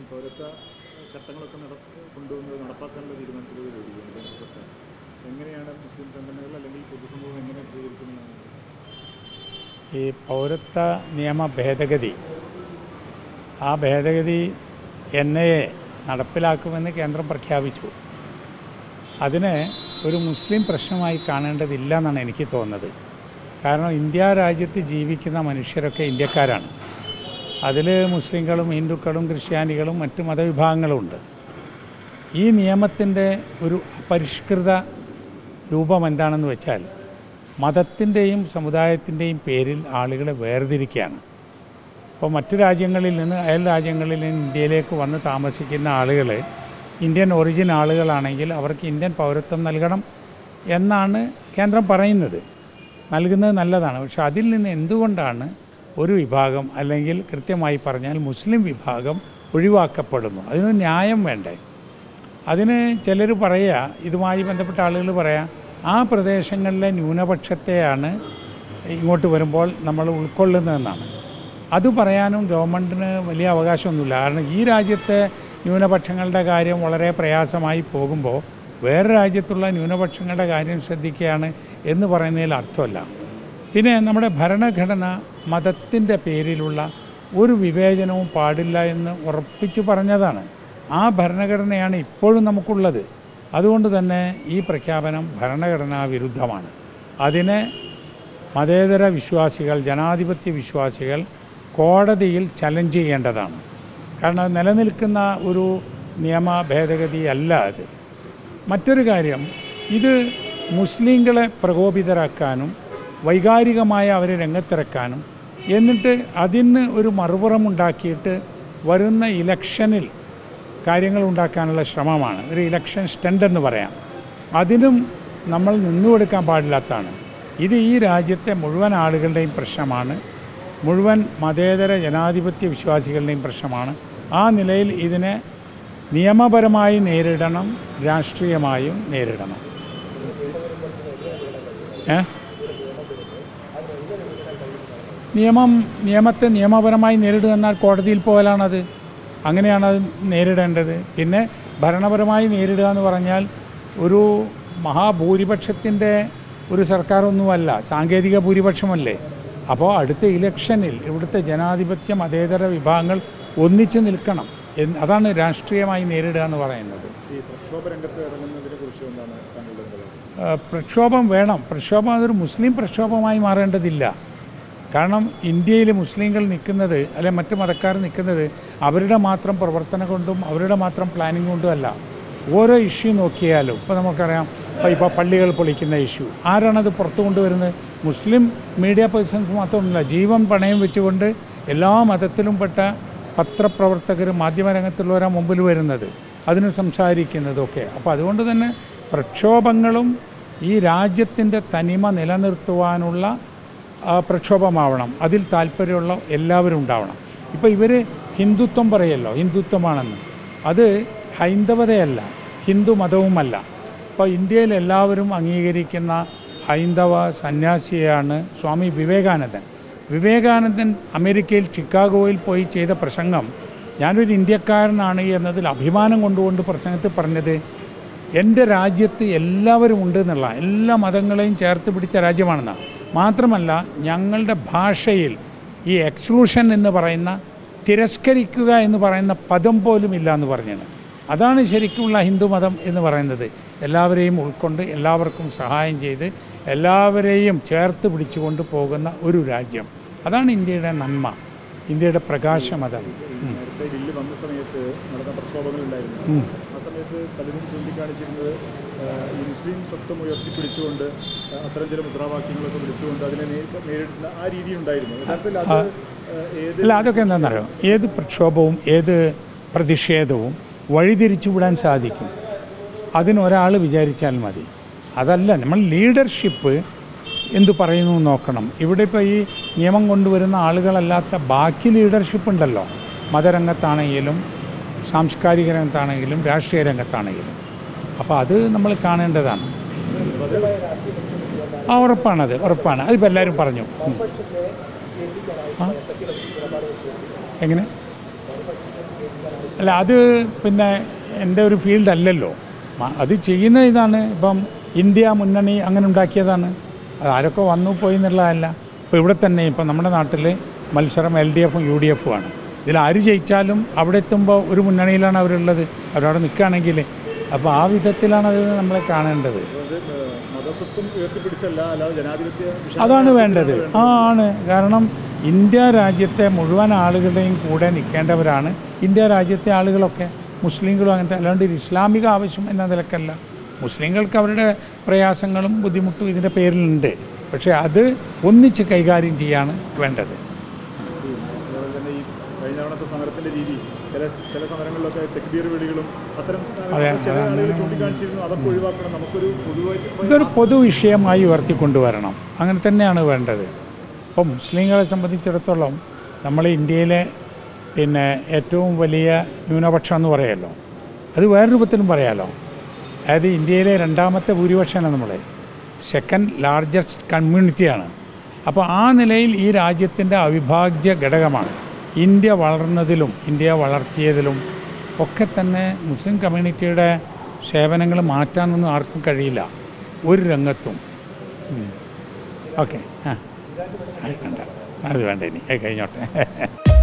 പൗരത്വ ചട്ടങ്ങളൊക്കെ നട കൊണ്ടുവന്നത് നടപ്പാക്കാനുള്ള തീരുമാനത്തിലൂടെ വരികയാണ് കേന്ദ്ര സർക്കാർ എങ്ങനെയാണ് മുസ്ലിം സംഘടനകൾ അല്ലെങ്കിൽ പൊതുസമൂഹം എങ്ങനെ പ്രതികരിക്കുന്നതാണ് ഈ പൗരത്വ നിയമ ഭേദഗതി ആ ഭേദഗതി എൻ ഐ എ നടപ്പിലാക്കുമെന്ന് കേന്ദ്രം പ്രഖ്യാപിച്ചു അതിനെ ഒരു മുസ്ലിം പ്രശ്നമായി കാണേണ്ടതില്ല എന്നാണ് എനിക്ക് തോന്നുന്നത് കാരണം ഇന്ത്യ രാജ്യത്ത് ജീവിക്കുന്ന മനുഷ്യരൊക്കെ ഇന്ത്യക്കാരാണ് അതിൽ മുസ്ലിങ്ങളും ഹിന്ദുക്കളും ക്രിസ്ത്യാനികളും മറ്റ് മതവിഭാഗങ്ങളും ഉണ്ട് ഈ നിയമത്തിൻ്റെ ഒരു അപരിഷ്കൃത രൂപം എന്താണെന്ന് വെച്ചാൽ മതത്തിൻ്റെയും സമുദായത്തിൻ്റെയും പേരിൽ ആളുകളെ വേർതിരിക്കുകയാണ് ഇപ്പോൾ മറ്റു രാജ്യങ്ങളിൽ നിന്ന് അയൽ രാജ്യങ്ങളിൽ നിന്ന് ഇന്ത്യയിലേക്ക് വന്ന് താമസിക്കുന്ന ആളുകൾ ഇന്ത്യൻ ഒറിജിൻ ആളുകളാണെങ്കിൽ അവർക്ക് ഇന്ത്യൻ പൗരത്വം നൽകണം എന്നാണ് കേന്ദ്രം പറയുന്നത് നൽകുന്നത് നല്ലതാണ് പക്ഷെ അതിൽ നിന്ന് എന്തുകൊണ്ടാണ് ഒരു വിഭാഗം അല്ലെങ്കിൽ കൃത്യമായി പറഞ്ഞാൽ മുസ്ലിം വിഭാഗം ഒഴിവാക്കപ്പെടുന്നു അതിന് ന്യായം വേണ്ടേ അതിന് ചിലർ പറയുക ഇതുമായി ബന്ധപ്പെട്ട ആളുകൾ പറയാം ആ പ്രദേശങ്ങളിലെ ന്യൂനപക്ഷത്തെയാണ് ഇങ്ങോട്ട് വരുമ്പോൾ നമ്മൾ ഉൾക്കൊള്ളുന്നതെന്നാണ് അത് പറയാനും ഗവൺമെൻറ്റിന് വലിയ അവകാശമൊന്നുമില്ല കാരണം ഈ രാജ്യത്തെ ന്യൂനപക്ഷങ്ങളുടെ കാര്യം വളരെ പ്രയാസമായി പോകുമ്പോൾ വേറെ രാജ്യത്തുള്ള ന്യൂനപക്ഷങ്ങളുടെ കാര്യം ശ്രദ്ധിക്കുകയാണ് എന്ന് പറയുന്നതിൽ അർത്ഥമല്ല പിന്നെ നമ്മുടെ ഭരണഘടന മതത്തിൻ്റെ പേരിലുള്ള ഒരു വിവേചനവും പാടില്ല എന്ന് ഉറപ്പിച്ചു പറഞ്ഞതാണ് ആ ഭരണഘടനയാണ് ഇപ്പോഴും നമുക്കുള്ളത് അതുകൊണ്ട് തന്നെ ഈ പ്രഖ്യാപനം ഭരണഘടനാ വിരുദ്ധമാണ് അതിനെ മതേതര വിശ്വാസികൾ ജനാധിപത്യ വിശ്വാസികൾ കോടതിയിൽ ചലഞ്ച് ചെയ്യേണ്ടതാണ് കാരണം അത് നിലനിൽക്കുന്ന ഒരു നിയമ ഭേദഗതി അല്ല അത് മറ്റൊരു കാര്യം ഇത് മുസ്ലിങ്ങളെ പ്രകോപിതരാക്കാനും വൈകാരികമായ അവരെ രംഗത്തിറക്കാനും എന്നിട്ട് അതിന് ഒരു മറുപുറമുണ്ടാക്കിയിട്ട് വരുന്ന ഇലക്ഷനിൽ കാര്യങ്ങൾ ഉണ്ടാക്കാനുള്ള ശ്രമമാണ് ഒരു ഇലക്ഷൻ സ്റ്റണ്ട് എന്ന് പറയാം അതിനും നമ്മൾ നിന്നുകൊടുക്കാൻ പാടില്ലാത്തതാണ് ഇത് ഈ രാജ്യത്തെ മുഴുവൻ ആളുകളുടെയും പ്രശ്നമാണ് മുഴുവൻ മതേതര ജനാധിപത്യ വിശ്വാസികളുടെയും പ്രശ്നമാണ് ആ നിലയിൽ ഇതിനെ നിയമപരമായി നേരിടണം രാഷ്ട്രീയമായും നേരിടണം ഏ നിയമം നിയമത്തെ നിയമപരമായി നേരിടുക എന്നാൽ കോടതിയിൽ പോകലാണത് അങ്ങനെയാണ് അത് നേരിടേണ്ടത് പിന്നെ ഭരണപരമായി നേരിടുക എന്ന് പറഞ്ഞാൽ ഒരു മഹാഭൂരിപക്ഷത്തിൻ്റെ ഒരു സർക്കാരൊന്നുമല്ല സാങ്കേതിക ഭൂരിപക്ഷമല്ലേ അപ്പോൾ അടുത്ത ഇലക്ഷനിൽ ഇവിടുത്തെ ജനാധിപത്യ മതേതര വിഭാഗങ്ങൾ ഒന്നിച്ചു നിൽക്കണം എന്ന് അതാണ് രാഷ്ട്രീയമായി നേരിടുക എന്ന് പറയുന്നത് ഈ പ്രക്ഷോഭ രംഗത്ത് ഇറങ്ങുന്നതിനെ കുറിച്ച് എന്താണ് താങ്കളുടെ നിലപാട് ആ, പ്രക്ഷോഭം വേണം പ്രക്ഷോഭം അതൊരു മുസ്ലിം പ്രക്ഷോഭമായി മാറേണ്ടതില്ല കാരണം ഇന്ത്യയിൽ മുസ്ലിങ്ങൾ നിൽക്കുന്നത് അല്ലെ മറ്റ് മതക്കാർ നിൽക്കുന്നത് അവരുടെ മാത്രം പ്രവർത്തനം കൊണ്ടും അവരുടെ മാത്രം പ്ലാനിങ് കൊണ്ടും അല്ല ഓരോ ഇഷ്യൂ നോക്കിയാലും ഇപ്പോൾ നമുക്കറിയാം ഇപ്പോൾ ഇപ്പോൾ പള്ളികൾ പൊളിക്കുന്ന ഇഷ്യൂ ആരാണത് പുറത്തു കൊണ്ടുവരുന്നത് മുസ്ലിം മീഡിയ പേഴ്സൺസ് മാത്രമല്ല ജീവൻ പണയം വെച്ചുകൊണ്ട് എല്ലാ മതത്തിലും പെട്ട പത്രപ്രവർത്തകർ മാധ്യമരംഗത്തുള്ളവരാണ് മുമ്പിൽ വരുന്നത് അതിന് സംസാരിക്കുന്നതൊക്കെ അപ്പോൾ അതുകൊണ്ട് തന്നെ പ്രക്ഷോഭങ്ങളും ഈ രാജ്യത്തിൻ്റെ തനിമ നിലനിർത്തുവാനുള്ള ആ, പ്രക്ഷോഭമാവണം അതിൽ താല്പര്യമുള്ള എല്ലാവരും ഉണ്ടാവണം ഇപ്പോൾ ഇവർ ഹിന്ദുത്വം പറയല്ലോ ഹിന്ദുത്വമാണെന്ന് അത് ഹൈന്ദവതയല്ല ഹിന്ദു മതവുമല്ല ഇപ്പോൾ ഇന്ത്യയിൽ എല്ലാവരും അംഗീകരിക്കുന്ന ഹൈന്ദവ സന്യാസിയാണ് സ്വാമി വിവേകാനന്ദൻ വിവേകാനന്ദൻ അമേരിക്കയിൽ ചിക്കാഗോയിൽ പോയി ചെയ്ത പ്രസംഗം ഞാനൊരു ഇന്ത്യക്കാരനാണ് എന്നതിൽ അഭിമാനം കൊണ്ടുകൊണ്ട് പ്രസംഗത്തിൽ പറഞ്ഞത് എൻ്റെ രാജ്യത്ത് എല്ലാവരും ഉണ്ട് എന്നുള്ള എല്ലാ മതങ്ങളെയും ചേർത്ത് പിടിച്ച രാജ്യമാണെന്നാണ് മാത്രമല്ല ഞങ്ങളുടെ ഭാഷയിൽ ഈ എക്സ്ക്ലൂഷൻ എന്ന് പറയുന്ന തിരസ്കരിക്കുക എന്ന് പറയുന്ന പദം പോലും ഇല്ല എന്ന് പറഞ്ഞത് അതാണ് ശരിക്കുമുള്ള ഹിന്ദുമതം എന്ന് പറയുന്നത് എല്ലാവരെയും ഉൾക്കൊണ്ട് എല്ലാവർക്കും സഹായം ചെയ്ത് എല്ലാവരെയും ചേർത്ത് പിടിച്ചുകൊണ്ട് പോകുന്ന ഒരു രാജ്യം അതാണ് ഇന്ത്യയുടെ നന്മ ഇന്ത്യയുടെ പ്രകാശമതം ഉം. നേരത്തെ ബില്ല് വന്ന സമയത്ത് നടന്ന പ്രക്ഷോഭങ്ങളുണ്ടായിരുന്നു ആ സമയത്ത് പലരും ചൂണ്ടിക്കാണിച്ചിരുന്നത് ആ, ഈ മുസ്ലിം സ്വത്വം ഉയർത്തിപ്പിടിച്ചുകൊണ്ട് ആ, അത്തരം ചില മുദ്രാവാക്യങ്ങളൊക്കെ വിളിച്ചുകൊണ്ട് അതിനെ നേരിട്ട് നേരിടുന്ന ആ രീതി ഉണ്ടായിരുന്നു യഥാർത്ഥത്തിൽ അത് ആ, ഏത് അല്ല അതൊക്കെ എന്താണെന്നറിയോ ഏത് പ്രക്ഷോഭവും ഏത് പ്രതിഷേധവും വഴിതിരിച്ചു വിടാൻ സാധിക്കും അതിനൊരാൾ വിചാരിച്ചാൽ മതി അതല്ല നമ്മൾ ലീഡർഷിപ്പ് എന്തു പറയുന്നു എന്ന് നോക്കണം ഇവിടെ ഇപ്പോൾ ഈ നിയമം കൊണ്ടുവരുന്ന ആളുകളല്ലാത്ത ബാക്കി ലീഡർഷിപ്പ് ഉണ്ടല്ലോ മതരംഗത്താണെങ്കിലും സാംസ്കാരിക രംഗത്താണെങ്കിലും രാഷ്ട്രീയ രംഗത്താണെങ്കിലും അപ്പോൾ അത് നമ്മൾ കാണേണ്ടതാണ് ആ ഉറപ്പാണത് ഉറപ്പാണ് അതിപ്പോൾ എല്ലാവരും പറഞ്ഞു ഉം. ആ? എങ്ങനെ അല്ല അത് പിന്നെ എൻ്റെ ഒരു ഫീൽഡ് അല്ലല്ലോ മ- അത് ചെയ്യുന്ന ഇതാണ് ഇപ്പം ഇന്ത്യ മുന്നണി അങ്ങനെ ഉണ്ടാക്കിയതാണ് അത് ആരൊക്കെ വന്നു പോയി എന്നുള്ളതല്ല ഇപ്പോൾ ഇവിടെ തന്നെ ഇപ്പം നമ്മുടെ നാട്ടിൽ മത്സരം എൽ ഡി എഫും യു ഡി എഫും ആണ് ഇതിൽ ആര് ജയിച്ചാലും അവിടെ എത്തുമ്പോൾ ഒരു മുന്നണിയിലാണ് അവരുള്ളത് അവരവിടെ നിൽക്കുകയാണെങ്കിൽ അപ്പോൾ ആ വിധത്തിലാണ് അത് നമ്മളെ കാണേണ്ടത് അത് ഏഹ്, മതസ്വത്വം ഉയർത്തിപ്പിടിച്ചല്ല അല്ലാതെ ജനാധിപത്യ വിഷയം അതാണ് വേണ്ടത് ആ ആണ് കാരണം ഇന്ത്യ രാജ്യത്തെ മുഴുവൻ ആളുകളുടെയും കൂടെ നിൽക്കേണ്ടവരാണ് ഇന്ത്യ രാജ്യത്തെ ആളുകളൊക്കെ മുസ്ലിങ്ങളും അങ്ങനത്തെ അല്ലാണ്ട് ഒരു ഇസ്ലാമിക ആവശ്യം എന്ന നിലക്കല്ല മുസ്ലിങ്ങൾക്ക് അവരുടെ പ്രയാസങ്ങളും ബുദ്ധിമുട്ടും ഇതിൻ്റെ പേരിലുണ്ട് പക്ഷേ അത് ഒന്നിച്ച് കൈകാര്യം ചെയ്യാണ് വേണ്ടത് അതുപോലെ തന്നെ ഈ കഴിഞ്ഞ തവണത്തെ സമരത്തിന്റെ രീതി ചില ചില സമരങ്ങളിലൊക്കെ തെക്ബീർ വിളികളും അത്തരം ചില ആളുകൾ ചൂണ്ടിക്കാണിച്ചിരുന്നു അതൊക്കെ ഒഴിവാക്കണം നമുക്കൊരു പൊതുവായിട്ട് ഇതൊരു പൊതു വിഷയമായി ഉയർത്തിക്കൊണ്ടുവരണം അങ്ങനെ തന്നെയാണ് വേണ്ടത് ഇപ്പം മുസ്ലിങ്ങളെ സംബന്ധിച്ചിടത്തോളം നമ്മൾ ഇന്ത്യയിലെ പിന്നെ ഏറ്റവും വലിയ ന്യൂനപക്ഷം എന്ന് പറയാമല്ലോ അത് വേറെ രൂപത്തിലും പറയാമല്ലോ അതായത് ഇന്ത്യയിലെ രണ്ടാമത്തെ ഭൂരിപക്ഷമാണ് നമ്മൾ സെക്കൻഡ് ലാർജസ്റ്റ് കമ്മ്യൂണിറ്റിയാണ് അപ്പോൾ ആ നിലയിൽ ഈ രാജ്യത്തിൻ്റെ അവിഭാജ്യ ഘടകമാണ് ഇന്ത്യ വളർന്നതിലും ഇന്ത്യ വളർത്തിയതിലും ഒക്കെ തന്നെ മുസ്ലിം കമ്മ്യൂണിറ്റിയുടെ സേവനങ്ങൾ മാറ്റാനൊന്നും ആർക്കും കഴിയില്ല ഒരു രംഗത്തും ഓക്കെ ആ അത് വേണ്ട അത് വേണ്ട ഇനി അത് കഴിഞ്ഞോട്ടെ